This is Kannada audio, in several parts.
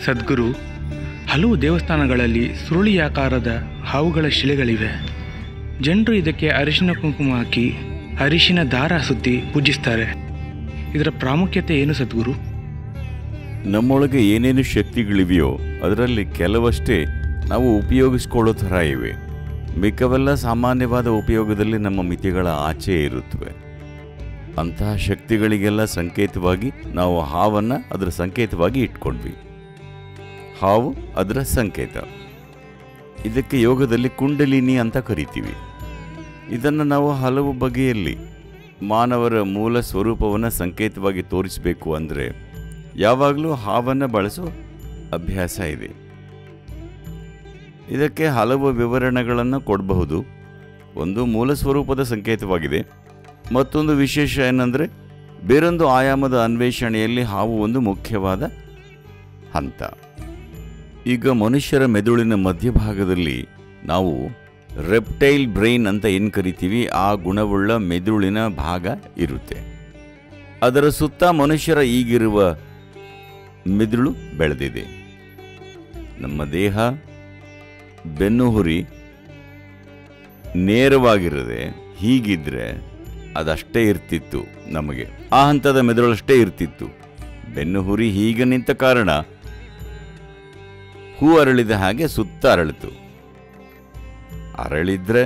ಸದ್ಗುರು ಹಲವು ದೇವಸ್ಥಾನಗಳಲ್ಲಿ ಸುರುಳಿಯಾಕಾರದ ಹಾವುಗಳ ಶಿಲೆಗಳಿವೆ ಜನರು ಇದಕ್ಕೆ ಅರಿಶಿನ ಕುಂಕುಮ ಹಾಕಿ ಅರಿಶಿನ ದಾರ ಸುತ್ತಿ ಪೂಜಿಸ್ತಾರೆ ಇದರ ಪ್ರಾಮುಖ್ಯತೆ ಏನು ಸದ್ಗುರು ನಮ್ಮೊಳಗೆ ಏನೇನು ಶಕ್ತಿಗಳಿವೆಯೋ ಅದರಲ್ಲಿ ಕೆಲವಷ್ಟೇ ನಾವು ಉಪಯೋಗಿಸ್ಕೊಳ್ಳೋ ಥರ ಇವೆ ಮಿಕ್ಕವೆಲ್ಲ ಸಾಮಾನ್ಯವಾದ ಉಪಯೋಗದಲ್ಲಿ ನಮ್ಮ ಮಿತಿಗಳ ಆಚೆ ಇರುತ್ತವೆ ಅಂತಹ ಶಕ್ತಿಗಳಿಗೆಲ್ಲ ಸಂಕೇತವಾಗಿ ನಾವು ಹಾವನ್ನು ಅದರ ಸಂಕೇತವಾಗಿ ಇಟ್ಕೊಂಡ್ವಿ ಹಾವು ಅದರ ಸಂಕೇತ ಇದಕ್ಕೆ ಯೋಗದಲ್ಲಿ ಕುಂಡಲಿನಿ ಅಂತ ಕರಿತೀವಿ ಇದನ್ನು ನಾವು ಹಲವು ಬಗೆಯಲ್ಲಿ ಮಾನವರ ಮೂಲ ಸ್ವರೂಪವನ್ನು ಸಂಕೇತವಾಗಿ ತೋರಿಸಬೇಕು ಅಂದರೆ ಯಾವಾಗಲೂ ಹಾವನ್ನು ಬಳಸೋ ಅಭ್ಯಾಸ ಇದೆ ಇದಕ್ಕೆ ಹಲವು ವಿವರಣೆಗಳನ್ನು ಕೊಡಬಹುದು ಒಂದು ಮೂಲ ಸ್ವರೂಪದ ಸಂಕೇತವಾಗಿದೆ ಮತ್ತೊಂದು ವಿಶೇಷ ಏನಂದರೆ ಬೇರೊಂದು ಆಯಾಮದ ಅನ್ವೇಷಣೆಯಲ್ಲಿ ಹಾವು ಒಂದು ಮುಖ್ಯವಾದ ಹಂತ ಈಗ ಮನುಷ್ಯರ ಮೆದುಳಿನ ಮಧ್ಯಭಾಗದಲ್ಲಿ ನಾವು ರೆಪ್ಟೈಲ್ ಬ್ರೈನ್ ಅಂತ ಏನು ಕರಿತೀವಿ ಆ ಗುಣವುಳ್ಳ ಮೆದುಳಿನ ಭಾಗ ಇರುತ್ತೆ ಅದರ ಸುತ್ತ ಮನುಷ್ಯರ ಈಗಿರುವ ಮೆದುಳು ಬೆಳೆದಿದೆ ನಮ್ಮ ದೇಹ ಬೆನ್ನುಹುರಿ ನೇರವಾಗಿರದೆ ಹೀಗಿದ್ರೆ ಅದಷ್ಟೇ ಇರ್ತಿತ್ತು ನಮಗೆ ಆ ಹಂತದ ಮೆದುಳಷ್ಟೇ ಇರ್ತಿತ್ತು ಬೆನ್ನುಹುರಿ ಹೀಗೆ ನಿಂತ ಕಾರಣ ಹೂ ಅರಳಿದ ಹಾಗೆ ಸುತ್ತ ಅರಳಿತು ಅರಳಿದ್ರೆ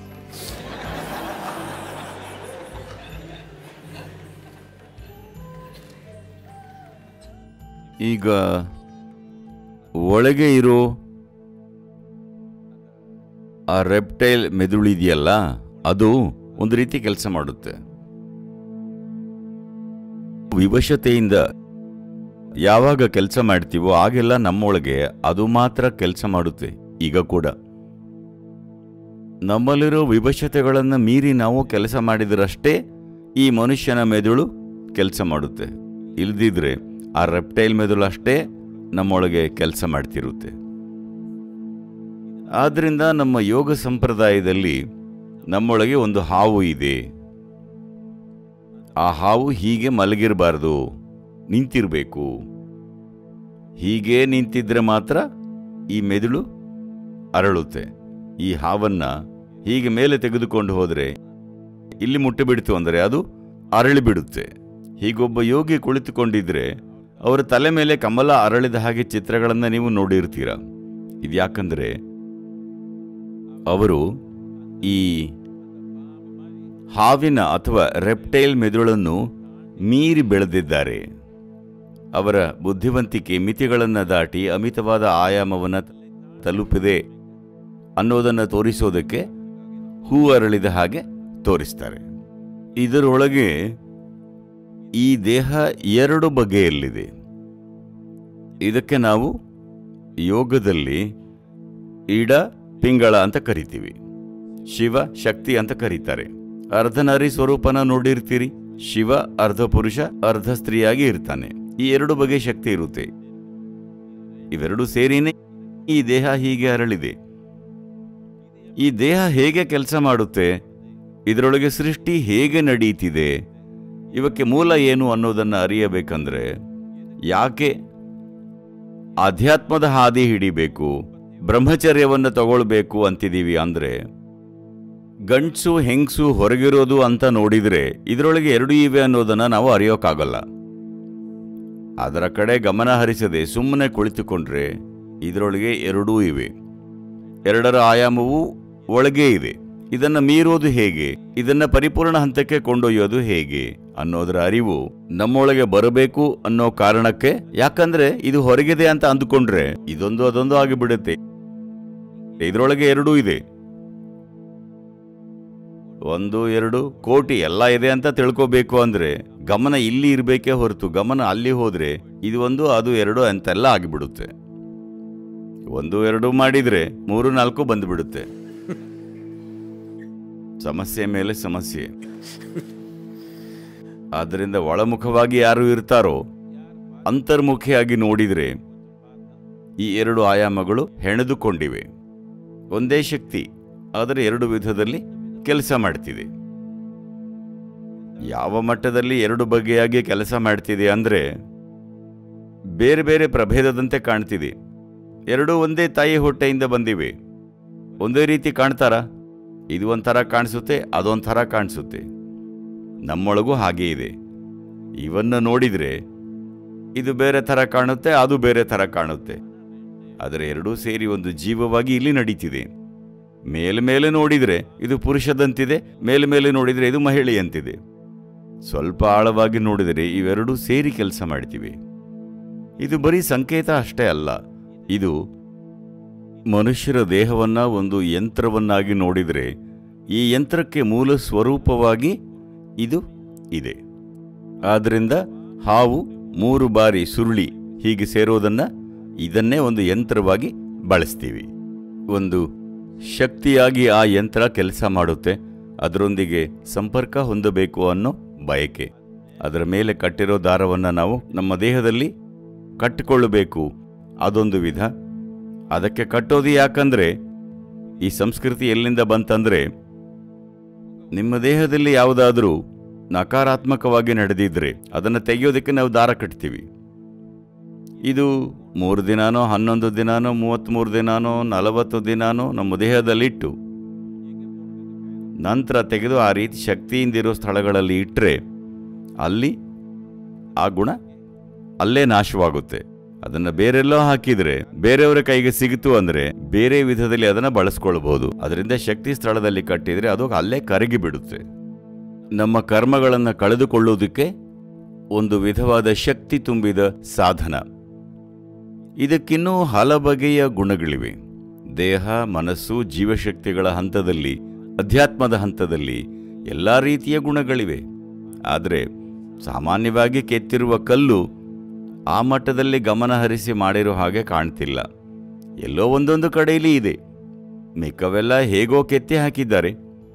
ಈಗ ಒಳಗೆ ಇರೋ ಆ ರೆಪ್ಟೈಲ್ ಮೆದುಳಿದೆಯಲ್ಲ ಅದು ಒಂದು ರೀತಿ ಕೆಲಸ ಮಾಡುತ್ತೆ ವಿವಶತೆಯಿಂದ ಯಾವಾಗ ಕೆಲಸ ಮಾಡ್ತೀವೋ ಆಗೆಲ್ಲ ನಮ್ಮೊಳಗೆ ಅದು ಮಾತ್ರ ಕೆಲಸ ಮಾಡುತ್ತೆ ಈಗ ಕೂಡ ನಮ್ಮಲ್ಲಿರೋ ವಿವಶತೆಗಳನ್ನು ಮೀರಿ ನಾವು ಕೆಲಸ ಮಾಡಿದರಷ್ಟೇ ಈ ಮನುಷ್ಯನ ಮೆದುಳು ಕೆಲಸ ಮಾಡುತ್ತೆ ಇಲ್ದಿದ್ರೆ ಆ ರೆಪ್ಟೈಲ್ ಮೆದುಳು ಅಷ್ಟೇ ನಮ್ಮೊಳಗೆ ಕೆಲಸ ಮಾಡ್ತಿರುತ್ತೆ ಆದ್ದರಿಂದ ನಮ್ಮ ಯೋಗ ಸಂಪ್ರದಾಯದಲ್ಲಿ ನಮ್ಮೊಳಗೆ ಒಂದು ಹಾವು ಇದೆ ಆ ಹಾವು ಹೀಗೆ ಮಲಗಿರಬಾರ್ದು ನಿಂತಿರಬೇಕು ಹೀಗೆ ನಿಂತಿದ್ರೆ ಮಾತ್ರ ಈ ಮೆದುಳು ಅರಳುತ್ತೆ ಈ ಹಾವನ್ನ ಹೀಗೆ ಮೇಲೆ ತೆಗೆದುಕೊಂಡು ಹೋದರೆ ಇಲ್ಲಿ ಮುಟ್ಟಿಬಿಡ್ತು ಅಂದರೆ ಅದು ಅರಳಿಬಿಡುತ್ತೆ ಹೀಗೊಬ್ಬ ಯೋಗಿ ಕುಳಿತುಕೊಂಡಿದ್ರೆ ಅವರ ತಲೆ ಮೇಲೆ ಕಮಲ ಅರಳಿದ ಹಾಗೆ ಚಿತ್ರಗಳನ್ನು ನೀವು ನೋಡಿರ್ತೀರ ಇದ್ಯಾಕಂದ್ರೆ ಅವರು ಈ ಹಾವಿನ ಅಥವಾ ರೆಪ್ಟೈಲ್ ಮೆದುಳನ್ನು ಮೀರಿ ಬೆಳೆದಿದ್ದಾರೆ ಅವರ ಬುದ್ಧಿವಂತಿಕೆ ಮಿತಿಗಳನ್ನು ದಾಟಿ ಅಮಿತವಾದ ಆಯಾಮವನ್ನು ತಲುಪಿದೆ ಅನ್ನೋದನ್ನು ತೋರಿಸೋದಕ್ಕೆ ಹೂ ಅರಳಿದ ಹಾಗೆ ತೋರಿಸ್ತಾರೆ ಇದರೊಳಗೆ ಈ ದೇಹ ಎರಡು ಬಗೆಯಲ್ಲಿದೆ ಇದಕ್ಕೆ ನಾವು ಯೋಗದಲ್ಲಿ ಇಡ ಪಿಂಗಳ ಅಂತ ಕರಿತೀವಿ ಶಿವ ಶಕ್ತಿ ಅಂತ ಕರೀತಾರೆ ಅರ್ಧನಾರಿ ಸ್ವರೂಪನ ನೋಡಿರ್ತೀರಿ ಶಿವ ಅರ್ಧ ಪುರುಷ ಅರ್ಧ ಸ್ತ್ರೀಯಾಗಿ ಇರ್ತಾನೆ ಈ ಎರಡು ಬಗೆ ಶಕ್ತಿ ಇರುತ್ತೆ ಇವೆರಡು ಸೇರಿನೇ ಈ ದೇಹ ಹೀಗೆ ಅರಳಿದೆ ಈ ದೇಹ ಹೇಗೆ ಕೆಲಸ ಮಾಡುತ್ತೆ ಇದರೊಳಗೆ ಸೃಷ್ಟಿ ಹೇಗೆ ನಡೀತಿದೆ ಇವಕ್ಕೆ ಮೂಲ ಏನು ಅನ್ನೋದನ್ನು ಅರಿಯಬೇಕಂದ್ರೆ ಯಾಕೆ ಆಧ್ಯಾತ್ಮದ ಹಾದಿ ಹಿಡಿಬೇಕು ಬ್ರಹ್ಮಚರ್ಯವನ್ನು ತಗೊಳ್ಬೇಕು ಅಂತಿದ್ದೀವಿ ಅಂದ್ರೆ ಗಂಡ್ಸು ಹೆಂಗ್ಸು ಹೊರಗಿರೋದು ಅಂತ ನೋಡಿದ್ರೆ ಇದರೊಳಗೆ ಎರಡು ಇವೆ ಅನ್ನೋದನ್ನ ನಾವು ಅರಿಯೋಕ್ಕಾಗಲ್ಲ ಅದರ ಕಡೆ ಗಮನ ಹರಿಸದೆ ಸುಮ್ಮನೆ ಕುಳಿತುಕೊಂಡ್ರೆ ಇದರೊಳಗೆ ಎರಡೂ ಇವೆ ಎರಡರ ಆಯಾಮವು ಒಳಗೆ ಇದೆ ಇದನ್ನ ಮೀರೋದು ಹೇಗೆ ಇದನ್ನ ಪರಿಪೂರ್ಣ ಹಂತಕ್ಕೆ ಕೊಂಡೊಯ್ಯೋದು ಹೇಗೆ ಅನ್ನೋದರ ಅರಿವು ನಮ್ಮೊಳಗೆ ಬರಬೇಕು ಅನ್ನೋ ಕಾರಣಕ್ಕೆ ಯಾಕಂದ್ರೆ ಇದು ಹೊರಗಿದೆ ಅಂತ ಅಂದುಕೊಂಡ್ರೆ ಇದೊಂದು ಅದೊಂದು ಆಗಿಬಿಡುತ್ತೆ ಇದರೊಳಗೆ ಎರಡೂ ಇದೆ ಒಂದು ಎರಡು ಕೋಟಿ ಎಲ್ಲ ಇದೆ ಅಂತ ತಿಳ್ಕೋಬೇಕು ಅಂದ್ರೆ ಗಮನ ಇಲ್ಲಿ ಇರಬೇಕೇ ಹೊರತು ಗಮನ ಅಲ್ಲಿ ಹೋದ್ರೆ ಇದು ಒಂದು ಅದು ಎರಡು ಅಂತೆಲ್ಲ ಆಗಿಬಿಡುತ್ತೆ ಒಂದು ಎರಡು ಮಾಡಿದ್ರೆ ಮೂರು ನಾಲ್ಕು ಬಂದ್ಬಿಡುತ್ತೆ ಸಮಸ್ಯೆ ಮೇಲೆ ಸಮಸ್ಯೆ ಆದ್ದರಿಂದ ಒಳಮುಖವಾಗಿ ಯಾರು ಇರ್ತಾರೋ ಅಂತರ್ಮುಖಿಯಾಗಿ ನೋಡಿದ್ರೆ ಈ ಎರಡು ಆಯಾಮಗಳು ಹೆಣೆದುಕೊಂಡಿವೆ ಒಂದೇ ಶಕ್ತಿ ಆದರೆ ಎರಡು ವಿಧದಲ್ಲಿ ಕೆಲಸ ಮಾಡ್ತಿದೆ ಯಾವ ಮಟ್ಟದಲ್ಲಿ ಎರಡು ಬಗೆಯಾಗಿ ಕೆಲಸ ಮಾಡ್ತಿದೆ ಅಂದ್ರೆ ಬೇರೆ ಬೇರೆ ಪ್ರಭೇದದಂತೆ ಕಾಣ್ತಿದೆ ಎರಡೂ ಒಂದೇ ತಾಯಿ ಹೊಟ್ಟೆಯಿಂದ ಬಂದಿವೆ ಒಂದೇ ರೀತಿ ಕಾಣ್ತಾರ ಇದು ಒಂಥರ ಕಾಣಿಸುತ್ತೆ ಅದೊಂಥರ ಕಾಣಿಸುತ್ತೆ ನಮ್ಮೊಳಗೂ ಹಾಗೇ ಇದೆ ಇವನ್ನ ನೋಡಿದ್ರೆ ಇದು ಬೇರೆ ಥರ ಕಾಣುತ್ತೆ ಅದು ಬೇರೆ ಥರ ಕಾಣುತ್ತೆ ಆದರೆ ಎರಡೂ ಸೇರಿ ಒಂದು ಜೀವವಾಗಿ ಇಲ್ಲಿ ನಡೀತಿದೆ ಮೇಲ್ಮೇಲೆ ನೋಡಿದರೆ ಇದು ಪುರುಷದಂತಿದೆ ಮೇಲ್ಮೇಲೆ ನೋಡಿದರೆ ಇದು ಮಹಿಳೆಯಂತಿದೆ ಸ್ವಲ್ಪ ಆಳವಾಗಿ ನೋಡಿದರೆ ಇವೆರಡೂ ಸೇರಿ ಕೆಲಸ ಮಾಡ್ತಿವೆ ಇದು ಬರೀ ಸಂಕೇತ ಅಷ್ಟೇ ಅಲ್ಲ ಇದು ಮನುಷ್ಯರ ದೇಹವನ್ನ ಒಂದು ಯಂತ್ರವನ್ನಾಗಿ ನೋಡಿದರೆ ಈ ಯಂತ್ರಕ್ಕೆ ಮೂಲ ಸ್ವರೂಪವಾಗಿ ಇದು ಇದೆ ಆದ್ದರಿಂದ ಹಾವು ಮೂರು ಬಾರಿ ಸುರುಳಿ ಹೀಗೆ ಸೇರೋದನ್ನ ಇದನ್ನೇ ಒಂದು ಯಂತ್ರವಾಗಿ ಬಳಸ್ತೀವಿ ಒಂದು ಶಕ್ತಿಯಾಗಿ ಆ ಯಂತ್ರ ಕೆಲಸ ಮಾಡುತ್ತೆ ಅದರೊಂದಿಗೆ ಸಂಪರ್ಕ ಹೊಂದಬೇಕು ಅನ್ನೋ ಬಯಕೆ ಅದರ ಮೇಲೆ ಕಟ್ಟಿರೋ ದಾರವನ್ನು ನಾವು ನಮ್ಮ ದೇಹದಲ್ಲಿ ಕಟ್ಟಿಕೊಳ್ಳಬೇಕು ಅದೊಂದು ವಿಧ ಅದಕ್ಕೆ ಕಟ್ಟೋದು ಯಾಕಂದ್ರೆ ಈ ಸಂಸ್ಕೃತಿ ಎಲ್ಲಿಂದ ಬಂತಂದ್ರೆ ನಿಮ್ಮ ದೇಹದಲ್ಲಿ ಯಾವುದಾದ್ರೂ ನಕಾರಾತ್ಮಕವಾಗಿ ನಡೆದಿದ್ರೆ ಅದನ್ನು ತೆಗೆಯೋದಕ್ಕೆ ನಾವು ದಾರ ಕಟ್ತೀವಿ ಇದು ಮೂರು ದಿನಾನೋ ಹನ್ನೊಂದು ದಿನಾನೋ ಮೂವತ್ತ್ಮೂರು ದಿನಾನೋ ನಲವತ್ತು ದಿನಾನೋ ನಮ್ಮ ದೇಹದಲ್ಲಿಟ್ಟು ನಂತರ ತೆಗೆದು ಆ ರೀತಿ ಶಕ್ತಿಯಿಂದಿರೋ ಸ್ಥಳಗಳಲ್ಲಿ ಇಟ್ಟರೆ ಅಲ್ಲಿ ಆ ಗುಣ ಅಲ್ಲೇ ನಾಶವಾಗುತ್ತೆ ಅದನ್ನು ಬೇರೆಲ್ಲೋ ಹಾಕಿದ್ರೆ ಬೇರೆಯವರ ಕೈಗೆ ಸಿಗುತ್ತು ಅಂದ್ರೆ ಬೇರೆ ವಿಧದಲ್ಲಿ ಅದನ್ನು ಬಳಸ್ಕೊಳ್ಬಹುದು ಅದರಿಂದ ಶಕ್ತಿ ಸ್ಥಳದಲ್ಲಿ ಕಟ್ಟಿದ್ರೆ ಅದು ಅಲ್ಲೇ ಕರಗಿ ಬಿಡುತ್ತೆ ನಮ್ಮ ಕರ್ಮಗಳನ್ನು ಕಳೆದುಕೊಳ್ಳುವುದಕ್ಕೆ ಒಂದು ವಿಧವಾದ ಶಕ್ತಿ ತುಂಬಿದ ಸಾಧನ ಇದಕ್ಕಿನ್ನೂ ಹಲಬಗೆಯ ಗುಣಗಳಿವೆ ದೇಹ ಮನಸ್ಸು ಜೀವಶಕ್ತಿಗಳ ಹಂತದಲ್ಲಿ ಅಧ್ಯಾತ್ಮದ ಹಂತದಲ್ಲಿ ಎಲ್ಲ ರೀತಿಯ ಗುಣಗಳಿವೆ ಆದರೆ ಸಾಮಾನ್ಯವಾಗಿ ಕೆತ್ತಿರುವ ಕಲ್ಲು ಆ ಮಟ್ಟದಲ್ಲಿ ಗಮನ ಹರಿಸಿ ಮಾಡಿರೋ ಹಾಗೆ ಕಾಣ್ತಿಲ್ಲ ಎಲ್ಲೋ ಒಂದೊಂದು ಕಡೆಯಲ್ಲಿ ಇದೆ ಮಿಕ್ಕವೆಲ್ಲ ಹೇಗೋ ಕೆತ್ತಿ ಹಾಕಿದ್ದಾರೆ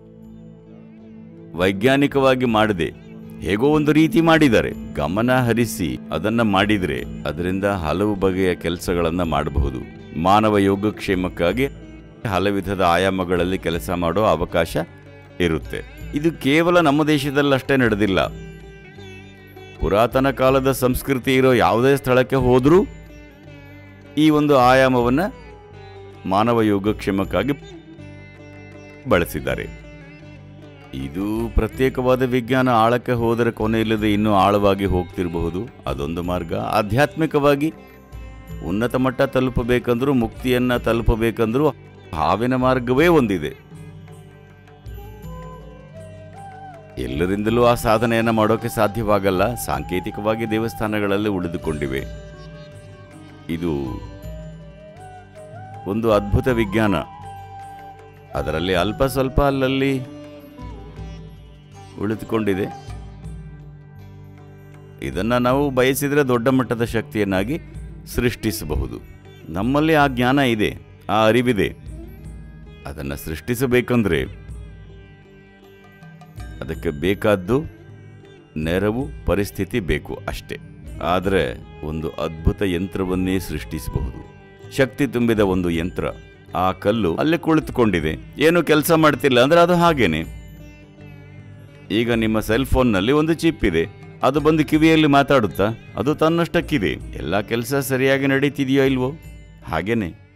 ವೈಜ್ಞಾನಿಕವಾಗಿ ಮಾಡದೆ ಹೇಗೋ ಒಂದು ರೀತಿ ಮಾಡಿದ್ದಾರೆ ಗಮನ ಹರಿಸಿ ಅದನ್ನ ಮಾಡಿದ್ರೆ ಅದರಿಂದ ಹಲವು ಬಗೆಯ ಕೆಲಸಗಳನ್ನ ಮಾಡಬಹುದು ಮಾನವ ಯೋಗಕ್ಷೇಮಕ್ಕಾಗಿ ಹಲವು ವಿಧದ ಆಯಾಮಗಳಲ್ಲಿ ಕೆಲಸ ಮಾಡೋ ಅವಕಾಶ ಇರುತ್ತೆ ಇದು ಕೇವಲ ನಮ್ಮ ದೇಶದಲ್ಲಷ್ಟೇ ನಡೆದಿಲ್ಲ ಪುರಾತನ ಕಾಲದ ಸಂಸ್ಕೃತಿ ಇರೋ ಯಾವುದೇ ಸ್ಥಳಕ್ಕೆ ಹೋದರೂ ಈ ಒಂದು ಆಯಾಮವನ್ನು ಮಾನವ ಯೋಗಕ್ಷೇಮಕ್ಕಾಗಿ ಬಳಸಿದ್ದಾರೆ ಇದು ಪ್ರತ್ಯೇಕವಾದ ವಿಜ್ಞಾನ ಆಳಕ್ಕೆ ಹೋದರೆ ಕೊನೆಯಿಲ್ಲದೆ ಇನ್ನೂ ಆಳವಾಗಿ ಹೋಗ್ತಿರಬಹುದು ಅದೊಂದು ಮಾರ್ಗ ಆಧ್ಯಾತ್ಮಿಕವಾಗಿ ಉನ್ನತ ಮಟ್ಟ ತಲುಪಬೇಕಂದ್ರೂ ಮುಕ್ತಿಯನ್ನ ತಲುಪಬೇಕಂದ್ರೂ ಹಾವಿನ ಮಾರ್ಗವೇ ಒಂದಿದೆ ಎಲ್ಲರಿಂದಲೂ ಆ ಸಾಧನೆಯನ್ನು ಮಾಡೋಕೆ ಸಾಧ್ಯವಾಗಲ್ಲ ಸಾಂಕೇತಿಕವಾಗಿ ದೇವಸ್ಥಾನಗಳಲ್ಲಿ ಉಳಿದುಕೊಂಡಿವೆ ಇದು ಒಂದು ಅದ್ಭುತ ವಿಜ್ಞಾನ ಅದರಲ್ಲಿ ಅಲ್ಪ ಸ್ವಲ್ಪ ಅಲ್ಲಲ್ಲಿ ಉಳಿದುಕೊಂಡಿದೆ ಇದನ್ನ ನಾವು ಬಯಸಿದರೆ ದೊಡ್ಡ ಮಟ್ಟದ ಶಕ್ತಿಯನ್ನಾಗಿ ಸೃಷ್ಟಿಸಬಹುದು ನಮ್ಮಲ್ಲಿ ಆ ಜ್ಞಾನ ಇದೆ ಆ ಅರಿವಿದೆ ಅದನ್ನು ಸೃಷ್ಟಿಸಬೇಕಂದ್ರೆ ಅದಕ್ಕೆ ಬೇಕಾದ್ದು ನೆರವು ಪರಿಸ್ಥಿತಿ ಬೇಕು ಅಷ್ಟೇ ಆದರೆ ಒಂದು ಅದ್ಭುತ ಯಂತ್ರವನ್ನೇ ಸೃಷ್ಟಿಸಬಹುದು ಶಕ್ತಿ ತುಂಬಿದ ಒಂದು ಯಂತ್ರ ಆ ಕಲ್ಲು ಅಲ್ಲೇ ಕುಳಿತುಕೊಂಡಿದೆ ಏನು ಕೆಲಸ ಮಾಡ್ತಿಲ್ಲ ಅಂದ್ರೆ ಅದು ಹಾಗೇನೆ ಈಗ ನಿಮ್ಮ ಸೆಲ್ ಫೋನ್ನಲ್ಲಿ ಒಂದು ಚಿಪ್ ಇದೆ ಅದು ಬಂದು ಕಿವಿಯಲ್ಲಿ ಮಾತಾಡುತ್ತಾ ಅದು ತನ್ನಷ್ಟಕ್ಕಿದೆ ಎಲ್ಲ ಕೆಲಸ ಸರಿಯಾಗಿ ನಡೀತಿದೆಯೋ ಇಲ್ವೋ ಹಾಗೇನೆ